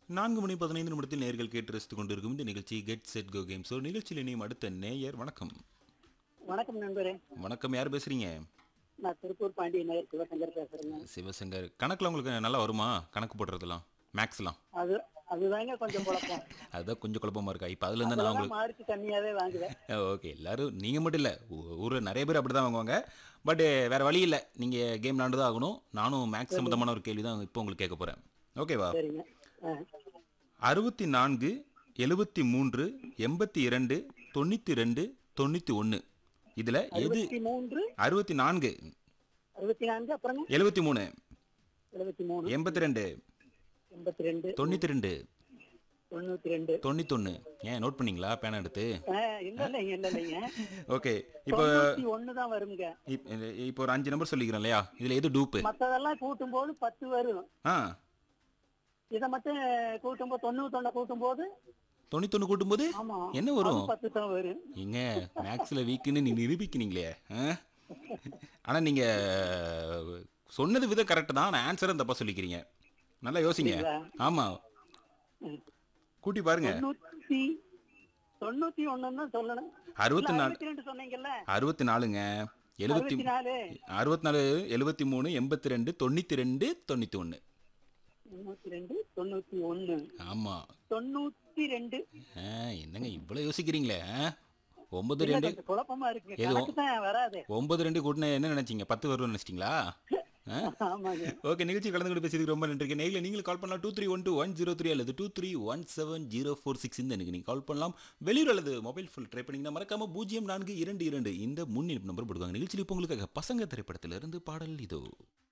நான்கு மணி பதினைந்து நிமிடத்தில் நேர்கள் கேட்டு ரசித்துக் கொண்டிருக்கும் இந்த நிகழ்ச்சி get set go game show நிகழ்ச்சியில் இணையும் அடுத்த நேயர் வணக்கம் வணக்கம் நண்பரே வணக்கம் யார் பேசுறீங்க நான் திருப்பூர் பாண்டிய நகர் சிவசங்கர் பேசுறேங்க சிவசங்கர் கணக்கில் உங்களுக்கு நல்லா வருமா கணக்கு போடுறதுலாம் மேக்ஸ்லாம் அது அதுதாங்க கொஞ்சம் குழப்பம் அதுதான் கொஞ்சம் குழப்பமா இருக்கா இப்போ அதுலேருந்து நான் அதெல்லாம் உங்களுக்கு மார்க் கம்மியாவே வாங்குவேன் ஓகே எல்லாரும் நீங்கள் மட்டும் இல்லை ஊரில் நிறைய பேர் அப்படி தான் வாங்குவாங்க பட் வேற வழி இல்லை நீங்கள் கேம் விளாண்டு தான் ஆகணும் நானும் மேக்ஸ் சம்மந்தமான ஒரு கேள்வி தான் இப்போ உங்களுக்கு கேட்க போகிறேன் ஓகேவா சரிங்க ஆ. அறுபத்தி நான்கு எழுபத்தி மூன்று எண்பத்தி இரண்டு தொண்ணூற்றி ரெண்டு தொண்ணூற்றி ஒன்று இதில் எது அறுபத்தி மூன்று அறுபத்தி நான்கு அறுபத்தி நான்கு அப்புறங்க எழுபத்தி மூணு எழுபத்தி மூணு எண்பத்தி ரெண்டு எண்பத்தி ரெண்டு தொண்ணூற்றி ரெண்டு தொண்ணூத்தி ரெண்டு தொண்ணூத்தொன்று ஏன் நோட் பண்ணீங்களா பேனா எடுத்து ஆ, இல்ல இல்லைங்க இல்ல இல்லைங்க ஓகே இப்போ தொண்ணூத்தி ஒண்ணு தான் வருங்க இப்- இப்போ ஒரு அஞ்சு நம்பர் சொல்லிக்கிறேன் இல்லையா இதில் எது டூப்பு மத்ததெல்லாம் கூட்டும் போது பத்து வரும் ஆ இதை மட்டும் கூட்டும் போது தொண்ணூத்தொன்னு கூட்டும் போது தொண்ணூத்தொன்று கூட்டும்போது ஆமா என்ன வரும் அது பத்து தான் வரும் ஏங்க மேக்ஸில் வீக்குன்னு நீ நிரூபிக்கிறீங்களே ஆ? ஆனா நீங்க சொன்னது விதம் கரெக்ட் தான் நான் ஆன்சரும் தப்பா சொல்லிக்கிறீங்க நல்லா யோசிங்க ஆமா ம். கூட்டி பாருங்க தொண்ணூத்தி தொண்ணூத்தி ஒண்ணுன்னு தான் சொல்லணும் அறுபத்தி நாலு அறுபத்தி ரெண்டு சொன்னீங்கல்ல அறுபத்தி நாலுங்க எழுபத்தி அறுபத்தி நாலு அறுபத்தி நாலு எழுபத்தி மூணு எண்பத்தி ரெண்டு தொண்ணூத்தி ரெண்டு தொண்ணூத்தி ஒன்று தொண்ணூத்தி ரெண்டு தொண்ணூத்தி ஒண்ணு ஆமா தொண்ணூத்தி ரெண்டு ஆ, என்னங்க இவ்வளவு யோசிக்கிறீங்களே ஆ? ஒன்பது இல்ல, ரெண்டு கொஞ்சம் குழப்பமா இருக்கு எது? கணக்கு தான் வராது ஒன்பது ரெண்டு கூட்டின என்ன நினைச்சீங்க பத்து வரும்னு நினைச்சிட்டீங்களா ஆ? ஆமாங்க ஓகே நிகழ்ச்சி கலந்து கொண்டு பேசியதுக்கு ரொம்ப நன்றி நேரில் நீங்கள் கால் பண்ணலாம் two three one two one zero three அல்லது two three one seven zero four six இந்த எனக்கு நீங்கள் கால் பண்ணலாம் வெளியூர் அல்லது மொபைல் ஃபோன் ட்ரை பண்ணிங்கன்னா மறக்காம பூஜ்ஜியம் நான்கு இரண்டு இரண்டு இந்த முன்னிப்பு நம்பர் போடுவாங்க நிகழ்ச்சியில் இப்போ உங்களுக்காக பசங்க திரைப்படத்திலிருந்து பாடல் இதோ